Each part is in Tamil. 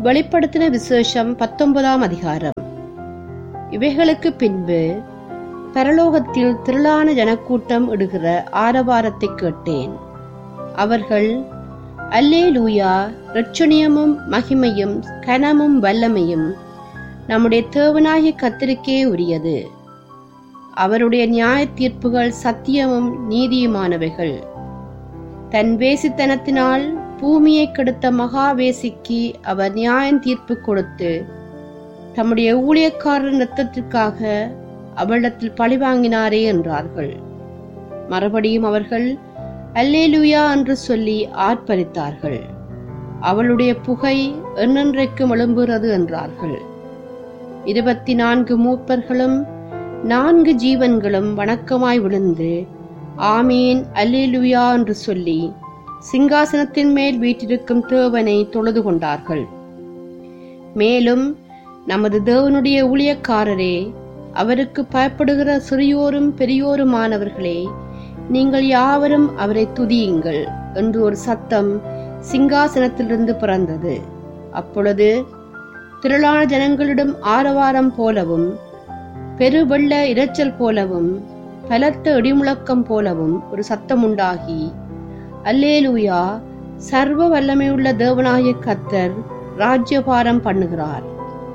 வெளிப்படுத்தின விசேஷம் பத்தொன்பதாம் அதிகாரம் இவைகளுக்கு பின்பு பரலோகத்தில் திரளான ஜனக்கூட்டம் இடுகிற ஆரவாரத்தை கேட்டேன் அவர்கள் அல்லேலூயா இரட்சணியமும் மகிமையும் கனமும் வல்லமையும் நம்முடைய தேவனாகிய கத்திரிக்கே உரியது அவருடைய நியாய தீர்ப்புகள் சத்தியமும் நீதியுமானவைகள் தன் வேசித்தனத்தினால் பூமியை கெடுத்த மகாவேசிக்கு அவர் நியாயம் தீர்ப்பு கொடுத்து தம்முடைய ஊழியக்காரர் ரத்தத்திற்காக அவளிடத்தில் பழிவாங்கினாரே என்றார்கள் மறுபடியும் அவர்கள் அல்லேலூயா என்று சொல்லி ஆர்ப்பரித்தார்கள் அவளுடைய புகை என்னென்றைக்கும் எழும்புகிறது என்றார்கள் இருபத்தி நான்கு மூப்பர்களும் நான்கு ஜீவன்களும் வணக்கமாய் விழுந்து ஆமீன் அல்லேலூயா என்று சொல்லி சிங்காசனத்தின் மேல் வீற்றிருக்கும் தேவனை தொழுது கொண்டார்கள் மேலும் நமது தேவனுடைய ஊழியக்காரரே அவருக்கு பயப்படுகிற சிறியோரும் பெரியோருமானவர்களே நீங்கள் யாவரும் அவரை துதியுங்கள் என்று ஒரு சத்தம் சிங்காசனத்திலிருந்து பிறந்தது அப்பொழுது திரளான ஜனங்களிடம் ஆரவாரம் போலவும் பெருவெள்ள இரைச்சல் போலவும் பலத்த இடிமுழக்கம் போலவும் ஒரு சத்தம் உண்டாகி அல்லேலூயா சர்வ வல்லமையுள்ள தேவனாகிய கத்தர் ராஜ்யபாரம் பண்ணுகிறார்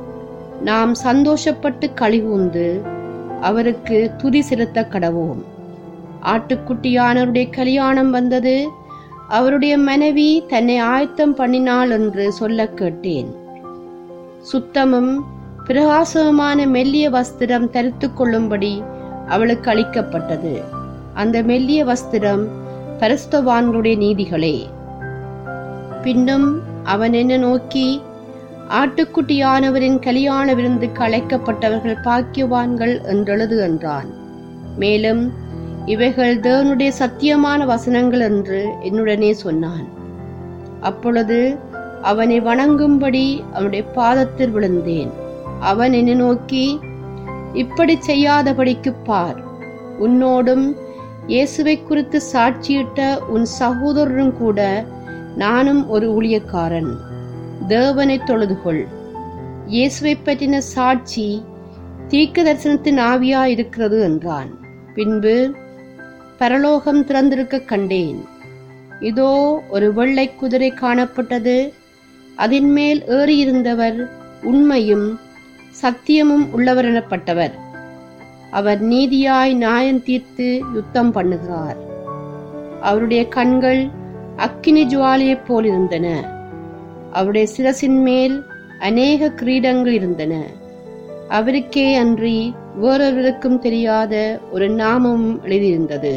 நாம் சந்தோஷப்பட்டு கழிவுந்து அவருக்கு துதி செலுத்த கடவோம் ஆட்டுக்குட்டியானவருடைய கல்யாணம் வந்தது அவருடைய மனைவி தன்னை ஆயத்தம் பண்ணினாள் என்று சொல்ல கேட்டேன் சுத்தமும் பிரகாசமுமான மெல்லிய வஸ்திரம் தரித்து கொள்ளும்படி அவளுக்கு அளிக்கப்பட்டது அந்த மெல்லிய வஸ்திரம் பரிசுத்தவான்களுடைய நீதிகளே பின்னும் அவன் என்ன நோக்கி ஆட்டுக்குட்டியானவரின் கல்யாண விருந்துக்கு அழைக்கப்பட்டவர்கள் பாக்கியவான்கள் என்றெழுது என்றான் மேலும் இவைகள் தேவனுடைய சத்தியமான வசனங்கள் என்று என்னுடனே சொன்னான் அப்பொழுது அவனை வணங்கும்படி அவனுடைய பாதத்தில் விழுந்தேன் அவன் என்னை நோக்கி இப்படி செய்யாதபடிக்கு பார் உன்னோடும் இயேசுவை குறித்து சாட்சியிட்ட உன் சகோதரரும் கூட நானும் ஒரு ஊழியக்காரன் தேவனை தொழுதுகொள் இயேசுவை பற்றின சாட்சி தீர்க்க தரிசனத்தின் ஆவியா இருக்கிறது என்றான் பின்பு பரலோகம் திறந்திருக்க கண்டேன் இதோ ஒரு வெள்ளை குதிரை காணப்பட்டது அதன் மேல் ஏறியிருந்தவர் உண்மையும் சத்தியமும் உள்ளவர் எனப்பட்டவர் அவர் நீதியாய் நியாயம் தீர்த்து யுத்தம் பண்ணுகிறார் அவருடைய கண்கள் அக்கினி ஜுவாலியைப் போல் இருந்தன அவருடைய சிரசின் மேல் அநேக கிரீடங்கள் இருந்தன அவருக்கே அன்றி வேறொருவருக்கும் தெரியாத ஒரு நாமமும் எழுதியிருந்தது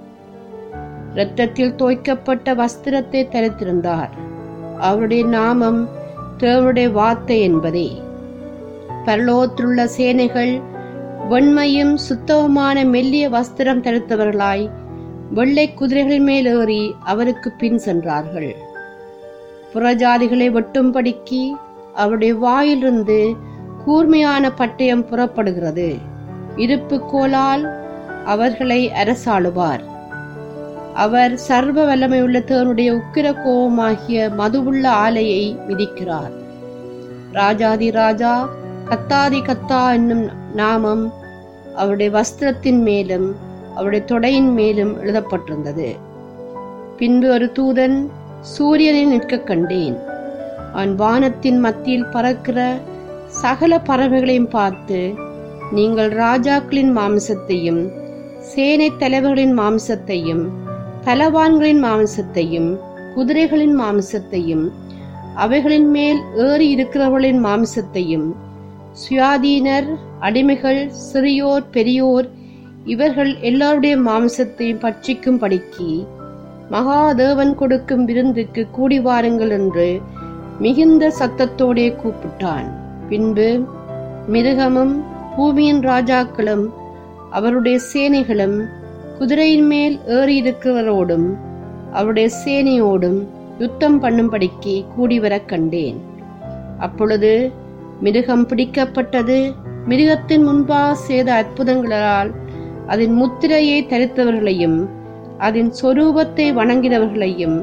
இரத்தத்தில் தோய்க்கப்பட்ட வஸ்திரத்தை தரித்திருந்தார் அவருடைய நாமம் தேவனுடைய வார்த்தை என்பதே பரலோகத்திலுள்ள சேனைகள் வெண்மையும் சுத்தவுமான மெல்லிய வஸ்திரம் தரித்தவர்களாய் வெள்ளை குதிரைகள் மேல் ஏறி அவருக்கு பின் சென்றார்கள் புறஜாதிகளை வெட்டும்படிக்கு அவருடைய வாயிலிருந்து கூர்மையான பட்டயம் புறப்படுகிறது இருப்பு கோலால் அவர்களை அரசாளுவார் அவர் சர்வ வல்லமையுள்ள தேவனுடைய உக்கிர கோபமாகிய மதுவுள்ள ஆலையை மிதிக்கிறார் ராஜாதி ராஜா கத்தாதி கத்தா என்னும் நாமம் அவருடைய வஸ்திரத்தின் மேலும் அவருடைய தொடையின் மேலும் எழுதப்பட்டிருந்தது பின்பு ஒரு தூதன் சூரியனை நிற்க கண்டேன் அவன் வானத்தின் மத்தியில் பறக்கிற சகல பறவைகளையும் பார்த்து நீங்கள் ராஜாக்களின் மாம்சத்தையும் சேனை தலைவர்களின் மாம்சத்தையும் பலவான்களின் மாம்சத்தையும் குதிரைகளின் மாம்சத்தையும் அவைகளின் மேல் ஏறி இருக்கிறவர்களின் மாம்சத்தையும் சுயாதீனர் அடிமைகள் சிறியோர் பெரியோர் இவர்கள் எல்லாருடைய மாம்சத்தையும் பட்சிக்கும் படிக்கு மகாதேவன் கொடுக்கும் விருந்துக்கு கூடி வாருங்கள் என்று மிகுந்த சத்தத்தோடே கூப்பிட்டான் பின்பு மிருகமும் பூமியின் ராஜாக்களும் அவருடைய சேனைகளும் குதிரையின் மேல் ஏறியிருக்கிறவரோடும் அவருடைய சேனையோடும் யுத்தம் பண்ணும்படிக்கு கூடிவரக் கண்டேன் அப்பொழுது மிருகம் பிடிக்கப்பட்டது மிருகத்தின் முன்பாக செய்த அற்புதங்களால் அதன் முத்திரையை தரித்தவர்களையும் அதன் சொரூபத்தை வணங்கினவர்களையும்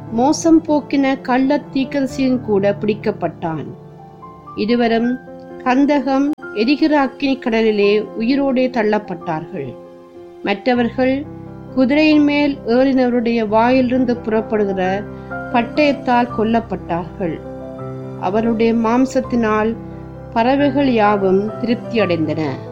மோசம் போக்கின கள்ள தீக்கதரிசியும் கூட பிடிக்கப்பட்டான் இருவரும் கந்தகம் எரிகிற அக்கினி கடலிலே உயிரோடே தள்ளப்பட்டார்கள் மற்றவர்கள் குதிரையின் மேல் ஏறினவருடைய வாயிலிருந்து புறப்படுகிற பட்டயத்தால் கொல்லப்பட்டார்கள் அவருடைய மாம்சத்தினால் பறவைகள் யாவும் திருப்தி அடைந்தன